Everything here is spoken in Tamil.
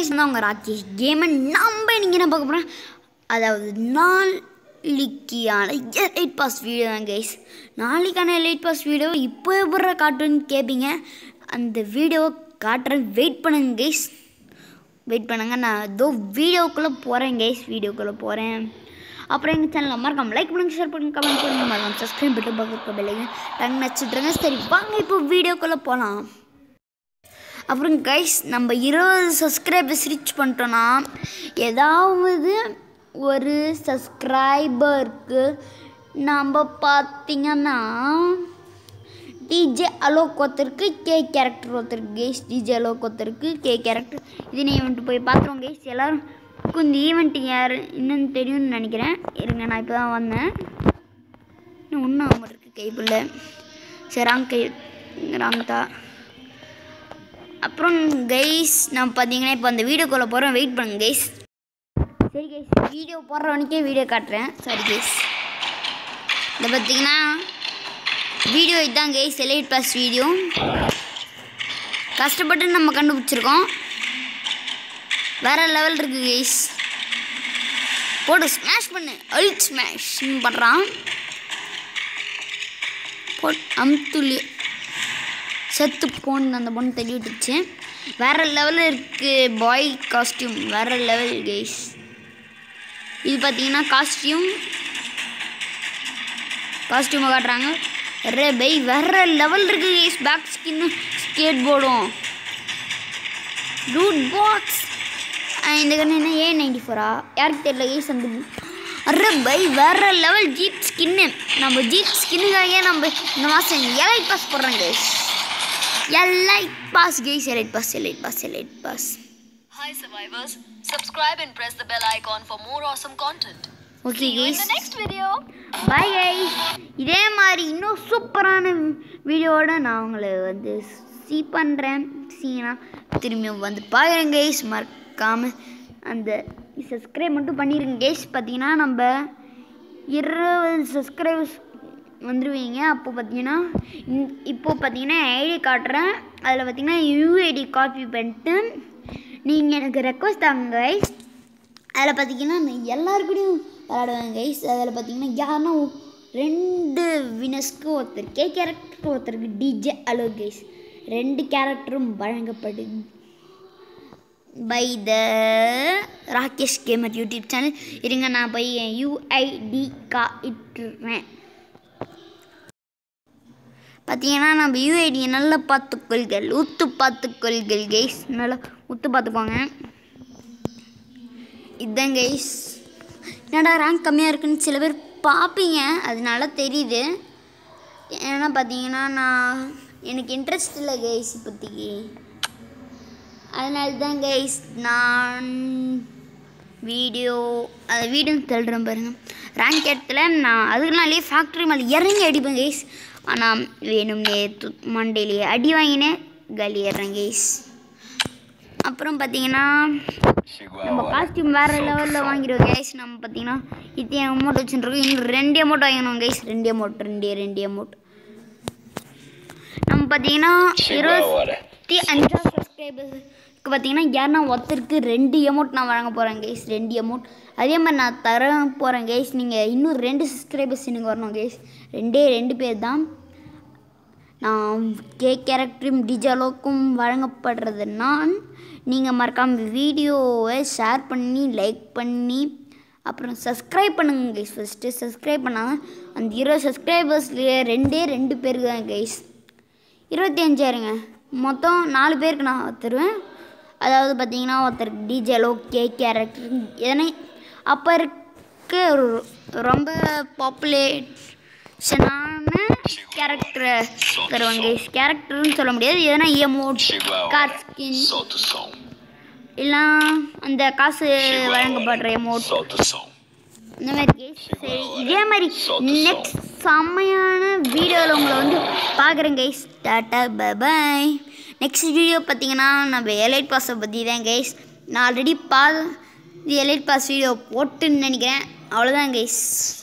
கைஸ் தான் உங்கள் ராகேஷ் கேமை நம்ம இன்னைக்கு என்ன பார்க்க போகிறோம் அதாவது நாளைக்கான எலைட் பாஸ் வீடியோ தான் கைஸ் நாளைக்கான எலைட் பாஸ் வீடியோ இப்போ எப்படி காட்டுன்னு கேட்பீங்க அந்த வீடியோவை காட்டுறேன் வெயிட் பண்ணுங்க கைஸ் வெயிட் பண்ணுங்க நான் இதோ வீடியோக்குள்ளே போகிறேன் கைஸ் வீடியோக்குள்ளே போகிறேன் அப்புறம் எங்கள் சேனலில் மறக்காம லைக் பண்ணுங்க ஷேர் பண்ணுங்க கமெண்ட் பண்ணுங்க மறக்காம சப்ஸ்கிரைப் பண்ணி பக்கத்து பெல்லைங்க டங் நச்சுட்ருங்க சரி வாங்க இப்போ வீடியோக்குள்ளே போகலாம் அப்புறம் கைஸ் நம்ம இருபது சப்ஸ்கிரைபர்ஸ் ரீச் பண்ணிட்டோன்னா ஏதாவது ஒரு சப்ஸ்கிரைபருக்கு நம்ம பார்த்தீங்கன்னா டிஜே அலோக் ஒருத்தருக்கு கே கேரக்டர் ஒருத்தருக்கு கேஸ் டிஜே அலோக் ஒருத்தருக்கு கே கேரக்டர் இது நீ வந்துட்டு போய் பார்த்துருவோம் கேஸ் எல்லோரும் இந்த ஈவெண்ட் யார் என்னன்னு தெரியும்னு நினைக்கிறேன் இருங்க நான் இப்போ தான் வந்தேன் இன்னும் ஒன்றும் ஆகாம இருக்குது கைப்புள்ள சரி ராங் கை ராங் தான் அப்புறம் கைஸ் நம்ம பார்த்தீங்கன்னா இப்போ அந்த வீடியோக்குள்ளே போகிறோம் வெயிட் பண்ணுங்க கைஸ் சரி கைஸ் வீடியோ போடுற வரைக்கே வீடியோ காட்டுறேன் சரி கைஸ் இதை பார்த்தீங்கன்னா வீடியோ இதுதான் கைஸ் எலைட் பாஸ் வீடியோ கஷ்டப்பட்டு நம்ம கண்டுபிடிச்சிருக்கோம் வேற லெவல் இருக்கு கைஸ் போடு ஸ்மாஷ் பண்ணு அல்ட் ஸ்மாஷ் பண்ணுறான் போட் அமுத்துலி செத்து போன்னு அந்த பொண்ணு தள்ளி விட்டுச்சு வேற லெவலில் இருக்குது பாய் காஸ்டியூம் வேற லெவல் கைஸ் இது பார்த்தீங்கன்னா காஸ்டியூம் காஸ்டியூமை காட்டுறாங்க ரே பை வேற லெவல் இருக்கு கைஸ் பேக் ஸ்கின்னு ஸ்கேட் போர்டும் ரூட் பாக்ஸ் இந்த கண்ணு என்ன ஏ நைன்டி ஃபோரா யாருக்கு தெரியல கைஸ் அந்த அரே பை வேற லெவல் ஜீப் ஸ்கின்னு நம்ம ஜீப் ஸ்கின்னுக்காக நம்ம இந்த மாதம் எலைட் பாஸ் போடுறோம் guys elite pass guys elite pass elite pass elite pass Hi survivors, subscribe and press the bell icon for more awesome content. Okay See you in guys the next video. Bye guys இதே மாதிரி இன்னும் சூப்பரான வீடியோவோட நான் உங்களை வந்து சி பண்ணுறேன் சீனா திரும்பியும் வந்து பார்க்குறேன் கைஸ் மறக்காமல் அந்த சப்ஸ்கிரைப் மட்டும் பண்ணிடுங்க கைஸ் பார்த்தீங்கன்னா நம்ம இருபது சப்ஸ்கிரைபர்ஸ் வந்துடுவீங்க அப்போ பார்த்தீங்கன்னா இந்- இப்போ பார்த்தீங்கன்னா ஐடி காட்டுறேன் அதில் பார்த்தீங்கன்னா யூஐடி காப்பி பண்ணிட்டு நீங்கள் எனக்கு ரெக்வஸ்ட் தாங்க கைஸ் அதில் பார்த்தீங்கன்னா நான் எல்லாருக்கூடையும் விளாடுவேன் கைஸ் அதில் பார்த்தீங்கன்னா யாருன்னா ஒ- ரெண்டு வினஸ்க்கு ஒருத்தர் கே கேரக்டருக்கு ஒருத்தருக்கு டிஜே அலோ கைஸ் ரெண்டு கேரக்டரும் வழங்கப்படும் by the Rakesh Gamer YouTube channel இருங்க நான் போய் என் யூஐடி கா இட்டுறேன் பார்த்தீங்கன்னா நம்ம யூஐடியை நல்லா பார்த்துக்கொள்கள் உத்து பார்த்துக்கொள்கள் கைஸ் நல்லா உத்து பார்த்துக்கோங்க இதுதான் கைஸ் என்னடா ரேங்க் கம்மியாக இருக்குன்னு சில பேர் பார்ப்பீங்க அதனால தெரியுது ஏன்னா பார்த்தீங்கன்னா நான் எனக்கு இன்ட்ரெஸ்ட் இல்லை கைஸ் இப்போதைக்கு அதனால தான் கைஸ் நான் வீடியோ அந்த வீடியோ தள்ளுறேன் பாருங்கள் ரேங்க் இடத்துல நான் அதுக்குனாலே ஃபேக்ட்ரி மேலே இறங்கி அடிப்பேன் கைஸ் ஆனால் வேணும்னே து மண்டையிலேயே அடி வாங்கினேன் காலி ஏறுறேன் கைஸ் அப்புறம் பார்த்தீங்கன்னா நம்ம காஸ்டியூம் வேறு லெவலில் வாங்கிடுவோம் கைஸ் நம்ம பார்த்தீங்கன்னா இத்தனை அமௌண்ட் வச்சுருக்கோம் இன்னும் ரெண்டு அமௌண்ட் வாங்கினோம் கைஸ் ரெண்டு அமௌண்ட் ரெண்டே ரெண்டு அமௌண்ட் நம்ம பார்த்தீங்கன்னா இருபத்தி அஞ்சாவது சப்ஸ்கிரைபர்ஸ்க்கு பார்த்தீங்கன்னா யாருன்னா ஒருத்தருக்கு ரெண்டு அமௌண்ட் நான் வழங்க போகிறேன் கைஸ் ரெண்டு அமௌண்ட் அதே மாதிரி நான் தர போகிறேன் கைஸ் நீங்கள் இன்னும் ரெண்டு சப்ஸ்கிரைபர்ஸ் எனக்கு வரணும் கைஸ் ரெண்டே ரெண்டு பேர் தான் நான் கே கேரக்டரும் டிஜலோக்கும் வழங்கப்படுறது நான் நீங்கள் மறக்காமல் வீடியோவை ஷேர் பண்ணி லைக் பண்ணி அப்புறம் சப்ஸ்கிரைப் பண்ணுங்க கைஸ் ஃபஸ்ட்டு சப்ஸ்கிரைப் பண்ணாங்க அந்த இருபது சப்ஸ்கிரைபர்ஸ்லேயே ரெண்டே ரெண்டு பேருக்கு தான் கைஸ் இருபத்தி அஞ்சாயிரங்க மொத்தம் நாலு பேருக்கு நான் தருவேன் அதாவது பார்த்தீங்கன்னா ஒருத்தருக்கு டிஜேலோ கே கேரக்டர் எதனை அப்போ இருக்க ஒரு- ரொம்ப பாப்புலேஷனான கேரக்டரை தருவாங்க கேரக்டர்னு சொல்ல முடியாது எதனா emote car skin Solta o som, இல்லை அந்த காசு வழங்கப்படுற எமோட் solta o som. இந்த மாதிரி கேஸ் சரி இதே மாதிரி நெக்ஸ்ட் செம்மையான வீடியோவில் உங்களை வந்து பார்க்குறேன் கைஸ் டாட்டா பபாய் நெக்ஸ்ட் வீடியோ பார்த்தீங்கன்னா நம்ம எலைட் பாஸை பற்றி தான் கைஸ் நான் ஆல்ரெடி பா இது எலைட் பாஸ் வீடியோ போட்டுன்னு நினைக்கிறேன் அவ்வளோதான் கைஸ்